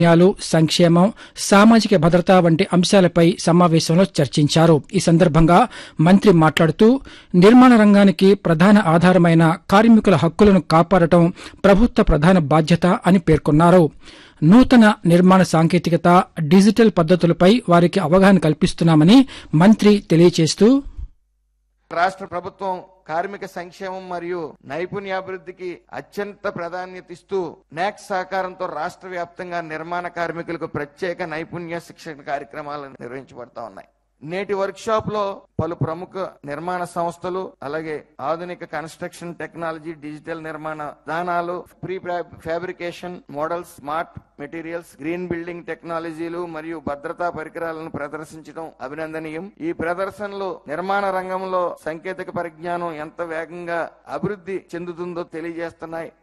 న్యాయాలు సంక్షేమం సామాజిక భద్రత వంటి అంశాలపై సమావేశంలో చర్చించారు ఈ సందర్భంగా మంత్రి మాట్లాడుతూ నిర్మాణ రంగానికి ప్రధాన ఆధారమైన కార్మికుల హక్కులను కాపాడటం ప్రభుత్వ ప్రధాన బాధ్యత అని పేర్కొన్నారు నూతన నిర్మాణ సాంకేతికత డిజిటల్ పద్దతులపై వారికి అవగాహన కల్పిస్తున్నామని మంత్రి తెలియజేస్తూ రాష్ట్ర ప్రభుత్వం కార్మిక సంక్షేమం మరియు నైపుణ్యాభివృద్ధికి అత్యంత ప్రాధాన్యత ఇస్తూ నాక్ సహకారంతో రాష్ట్ర వ్యాప్తంగా నిర్మాణ కార్మికులకు ప్రత్యేక నైపుణ్య శిక్షణ కార్యక్రమాలు నిర్వహించబడతా ఉన్నాయి నేటి వర్క్ షాప్ లో పలు ప్రముఖ నిర్మాణ సంస్థలు అలాగే ఆధునిక కన్స్ట్రక్షన్ టెక్నాలజీ డిజిటల్ నిర్మాణ విధానాలు prefabrication models smart materials green building టెక్నాలజీలు మరియు భద్రతా పరికరాలను ప్రదర్శించడం అభినందనీయం ఈ ప్రదర్శనలు నిర్మాణ రంగంలో సాంకేతిక పరిజ్ఞానం ఎంత వేగంగా అభివృద్ధి చెందుతుందో తెలియజేస్తున్నాయి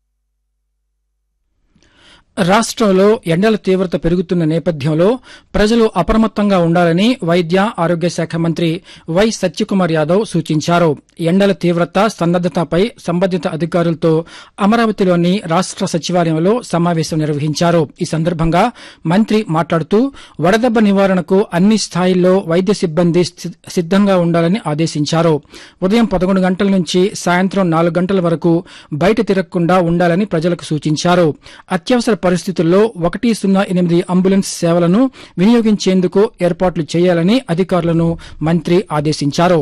రాష్ట్రంలో ఎండల తీవ్రత పెరుగుతున్న నేపథ్యంలో ప్రజలు అప్రమత్తంగా ఉండాలని వైద్య ఆరోగ్య శాఖ మంత్రి వై సత్యకుమార్ యాదవ్ సూచించారు ఎండల తీవ్రత సన్నద్దతపై సంబంధిత అధికారులతో అమరావతిలోని రాష్ట్ర సచివాలయంలో సమావేశం నిర్వహించారు ఈ సందర్భంగా మంత్రి మాట్లాడుతూ వడదెబ్బ నివారణకు అన్ని స్థాయిల్లో వైద్య సిబ్బంది సి- సిద్దంగా ఉండాలని ఆదేశించారు ఉదయం పదకొండు గంటల నుంచి సాయంత్రం నాలుగు గంటల వరకు బయట తిరగకుండా ఉండాలని ప్రజలకు సూచించారు అత్యవసర పరిస్థితుల్లో ఒకటి సున్నా ఎనిమిది అంబులెన్స్ సేవలను వినియోగించేందుకు ఏర్పాట్లు చేయాలని అధికారులను మంత్రి ఆదేశించారు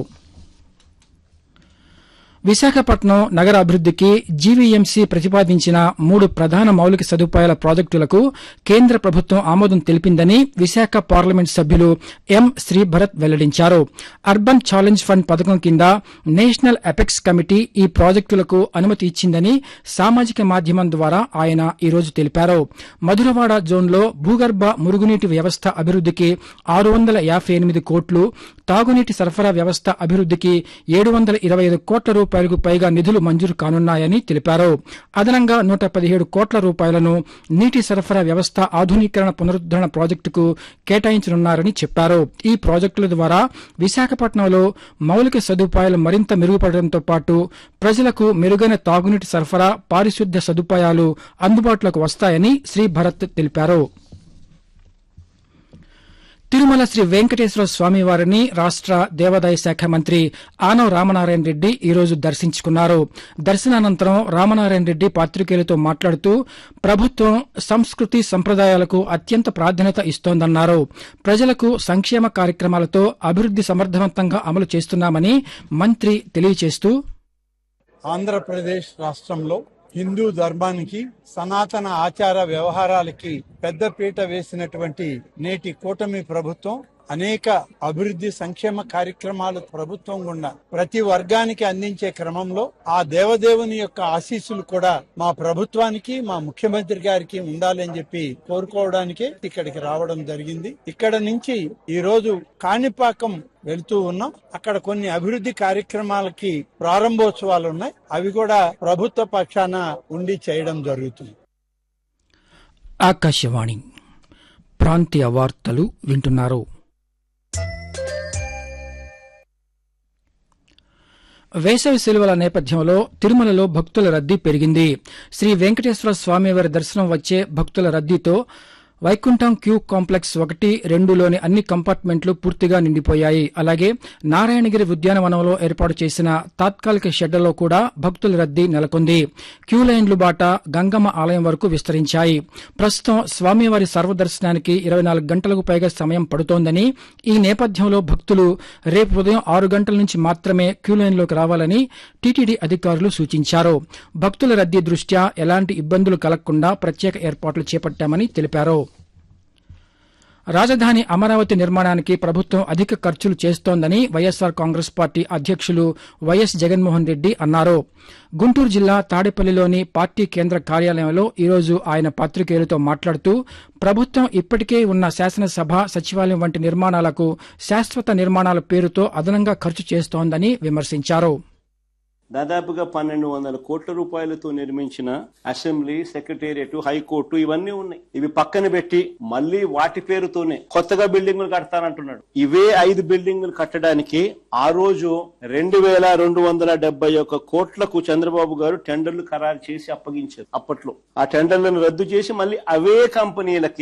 విశాఖపట్నం నగర అభివృద్దికి జీవీఎంసీ ప్రతిపాదించిన మూడు ప్రధాన మౌలిక సదుపాయాల ప్రాజెక్టులకు కేంద్ర ప్రభుత్వం ఆమోదం తెలిపిందని విశాఖ పార్లమెంట్ సభ్యులు ఎం శ్రీభరత్ వెల్లడించారు అర్బన్ ఛాలెంజ్ ఫండ్ పథకం కింద నేషనల్ ఎపెక్స్ కమిటీ ఈ ప్రాజెక్టులకు అనుమతి ఇచ్చిందని సామాజిక మాధ్యమం ద్వారా ఆయన ఈ రోజు తెలిపారు మధురవాడ జోన్లో భూగర్భ మురుగునీటి వ్యవస్థ అభివృద్దికి ఆరు వందల యాభై ఎనిమిది కోట్లు తాగునీటి సరఫరా వ్యవస్థ అభివృద్దికి ఏడు వందల ఇరవై ఐదు కోట్ల రూపాయలకు పైగా నిధులు మంజూరు కానున్నాయని తెలిపారు అదనంగా నూట పదిహేడు కోట్ల రూపాయలను నీటి సరఫరా వ్యవస్థ ఆధునీకరణ పునరుద్దరణ ప్రాజెక్టుకు కేటాయించనున్నారని చెప్పారు ఈ ప్రాజెక్టుల ద్వారా విశాఖపట్నంలో మౌలిక సదుపాయాలు మరింత మెరుగుపడడంతో పాటు ప్రజలకు మెరుగైన తాగునీటి సరఫరా పారిశుద్ధ్య సదుపాయాలు అందుబాటులోకి వస్తాయని శ్రీ భరత్ తెలిపారు తిరుమల శ్రీ వెంకటేశ్వర స్వామి వారిని రాష్ట దేవాదాయ శాఖ మంత్రి ఆనవ రామనారాయణ రెడ్డి ఈ రోజు దర్శించుకున్నారు దర్శనానంతరం రామనారాయణ రెడ్డి పాత్రికేయులతో మాట్లాడుతూ ప్రభుత్వం సంస్కృతి సంప్రదాయాలకు అత్యంత ప్రాధాన్యత ఇస్తోందన్నారు ప్రజలకు సంక్షేమ కార్యక్రమాలతో అభివృద్ది సమర్థవంతంగా అమలు చేస్తున్నామని మంత్రి తెలియజేస్తూ ఆంధ్రప్రదేశ్ రాష్ట్రంలో హిందూ ధర్మానికి సనాతన ఆచార వ్యవహారాలకి పెద్దపీట వేసినటువంటి నేటి కూటమి ప్రభుత్వం అనేక అభివృద్ధి సంక్షేమ కార్యక్రమాలు ప్రభుత్వం గుండా ప్రతి వర్గానికి అందించే క్రమంలో ఆ దేవదేవుని యొక్క ఆశీస్సులు కూడా మా ప్రభుత్వానికి మా ముఖ్యమంత్రి గారికి ఉండాలని చెప్పి కోరుకోవడానికే ఇక్కడికి రావడం జరిగింది ఇక్కడ నుంచి ఈ రోజు కాణిపాకం వెళ్తూ ఉన్నాం అక్కడ కొన్ని అభివృద్ధి కార్యక్రమాలకి ప్రారంభోత్సవాలు ఉన్నాయి అవి కూడా ప్రభుత్వ పక్షాన ఉండి చేయడం జరుగుతుంది ఆకాశవాణి ప్రాంతీయ వార్తలు వింటున్నారు వేసవి సెలవుల నేపథ్యంలో తిరుమలలో భక్తుల రద్దీ పెరిగింది శ్రీ వెంకటేశ్వర స్వామివారి దర్శనం వచ్చే భక్తుల రద్దీతో వైకుంఠం క్యూ కాంప్లెక్స్ ఒకటి రెండులోని అన్ని కంపార్ట్మెంట్లు పూర్తిగా నిండిపోయాయి అలాగే నారాయణగిరి ఉద్యానవనంలో ఏర్పాటు చేసిన తాత్కాలిక షెడ్లలో కూడా భక్తుల రద్దీ నెలకొంది క్యూ లైన్లు బాట గంగమ్మ ఆలయం వరకు విస్తరించాయి ప్రస్తుతం స్వామివారి సర్వదర్శనానికి ఇరవై నాలుగు గంటలకు పైగా సమయం పడుతోందని ఈ నేపథ్యంలో భక్తులు రేపు ఉదయం ఆరు గంటల నుంచి మాత్రమే క్యూ లైన్లోకి రావాలని టీటీడీ అధికారులు సూచించారు భక్తుల రద్దీ దృష్ట్యా ఎలాంటి ఇబ్బందులు కలగకుండా ప్రత్యేక ఏర్పాట్లు చేపట్టామని తెలిపారు రాజధాని అమరావతి నిర్మాణానికి ప్రభుత్వం అధిక ఖర్చులు చేస్తోందని వైఎస్సార్ కాంగ్రెస్ పార్టీ అధ్యక్షులు వైఎస్ జగన్మోహన్ రెడ్డి అన్నారు గుంటూరు జిల్లా తాడేపల్లిలోని పార్టీ కేంద్ర కార్యాలయంలో ఈరోజు ఆయన పాత్రికేయులతో మాట్లాడుతూ ప్రభుత్వం ఇప్పటికే ఉన్న శాసనసభ సచివాలయం వంటి నిర్మాణాలకు శాశ్వత నిర్మాణాల పేరుతో అదనంగా ఖర్చు చేస్తోందని విమర్శించారు దాదాపుగా పన్నెండు వందల కోట్ల రూపాయలతో నిర్మించిన అసెంబ్లీ సెక్రటేరియట్ హైకోర్టు ఇవన్నీ ఉన్నాయి ఇవి పక్కన పెట్టి మళ్ళీ వాటి పేరుతోనే కొత్తగా బిల్డింగులు కడతానంటున్నాడు ఇవే ఐదు బిల్డింగులు కట్టడానికి ఆ రోజు రెండు వేల రెండు వందల డెబ్బై ఒక్క కోట్లకు చంద్రబాబు గారు టెండర్లు ఖరారు చేసి అప్పగించారు అప్పట్లో ఆ టెండర్లను రద్దు చేసి మళ్ళీ అవే కంపెనీలకి